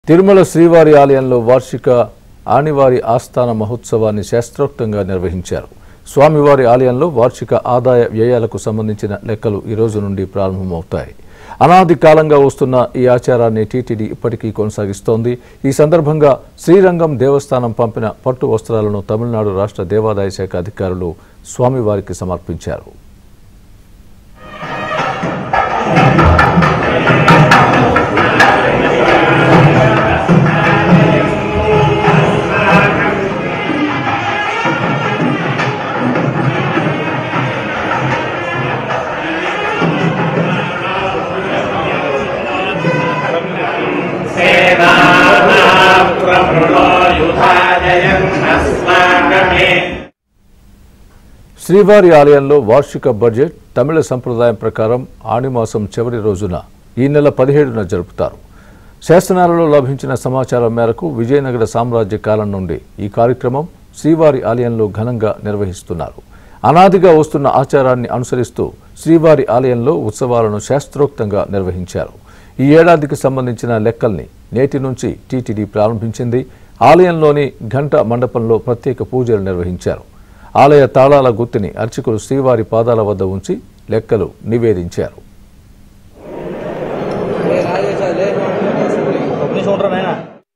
తిరుమల శ్రీవారి ఆలయంలో వార్షిక ఆనివారి ఆస్థాన మహోత్సవాన్ని శాస్త్రోక్తంగా నిర్వహించారు స్వామివారి ఆలయంలో వార్షిక ఆదాయ వ్యయాలకు సంబంధించిన లెక్కలు ఈ రోజు నుండి ప్రారంభమవుతాయి అనాది కాలంగా వస్తున్న ఈ ఆచారాన్ని టీటీడీ ఇప్పటికీ కొనసాగిస్తోంది ఈ సందర్భంగా శ్రీరంగం దేవస్థానం పంపిన పట్టు వస్త్రాలను తమిళనాడు రాష్ట్ర దేవాదాయ శాఖ అధికారులు స్వామివారికి సమర్పించారు प्रभृणो युधाजयन्नस्माकमे శ్రీవారి ఆలయంలో వార్షిక బడ్జెట్ తమిళ సంప్రదాయం ప్రకారం ఆణిమాసం చివరి రోజున ఈ నెల పదిహేడున జరుపుతారు శాసనాలలో లభించిన సమాచారం మేరకు విజయనగర సామ్రాజ్య కాలం నుండి ఈ కార్యక్రమం శ్రీవారి ఆలయంలో ఘనంగా నిర్వహిస్తున్నారు అనాదిగా వస్తున్న ఆచారాన్ని అనుసరిస్తూ శ్రీవారి ఆలయంలో ఉత్సవాలను శాస్త్రోక్తంగా నిర్వహించారు ఈ ఏడాదికి సంబంధించిన లెక్కల్ని నేటి నుంచి టీటీడీ ప్రారంభించింది ఆలయంలోని ఘంట మండపంలో ప్రత్యేక పూజలు నిర్వహించారు ఆలయ తాళాల గుర్తుని అర్చకులు శ్రీవారి పాదాల వద్ద ఉంచి లెక్కలు నివేదించారు ఒకటి చూడరా నాయనా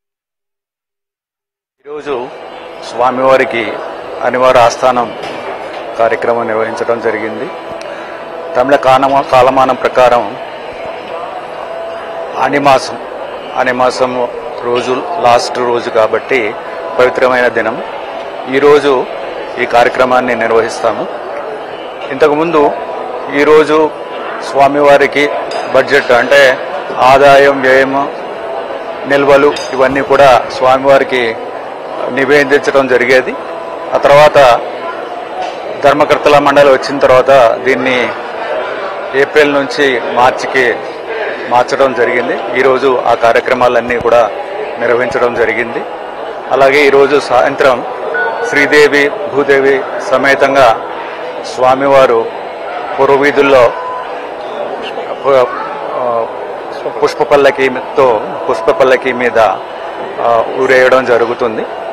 ఈరోజు స్వామివారికి అనివార్య ఆస్థానం కార్యక్రమం నిర్వహించడం జరిగింది తమిళ కాలమా కాలమానం ప్రకారం అనిమాసం అనిమాసం రోజు లాస్ట్ రోజు కాబట్టి పవిత్రమైన దినం ఈరోజు ఈ కార్యక్రమాన్ని నిర్వహిస్తాము ఇంతకుముందు ఈరోజు స్వామివారికి బడ్జెట్ అంటే ఆదాయం వ్యయము నిల్వలు ఇవన్నీ కూడా స్వామివారికి నివేదించడం జరిగేది ఆ తర్వాత ధర్మకర్తల మండలి వచ్చిన తర్వాత దీన్ని ఏప్రిల్ నుంచి మార్చికి మార్చడం జరిగింది ఈరోజు ఆ కార్యక్రమాలన్నీ కూడా నిర్వహించడం జరిగింది అలాగే ఈరోజు సాయంత్రం శ్రీదేవి భూదేవి సమేతంగా స్వామివారు పూర్వవీధుల్లో పు- ఆ, పుష్ప పల్లకితో పుష్ప పల్లకి మీద ఆ, ఊరేయడం జరుగుతుంది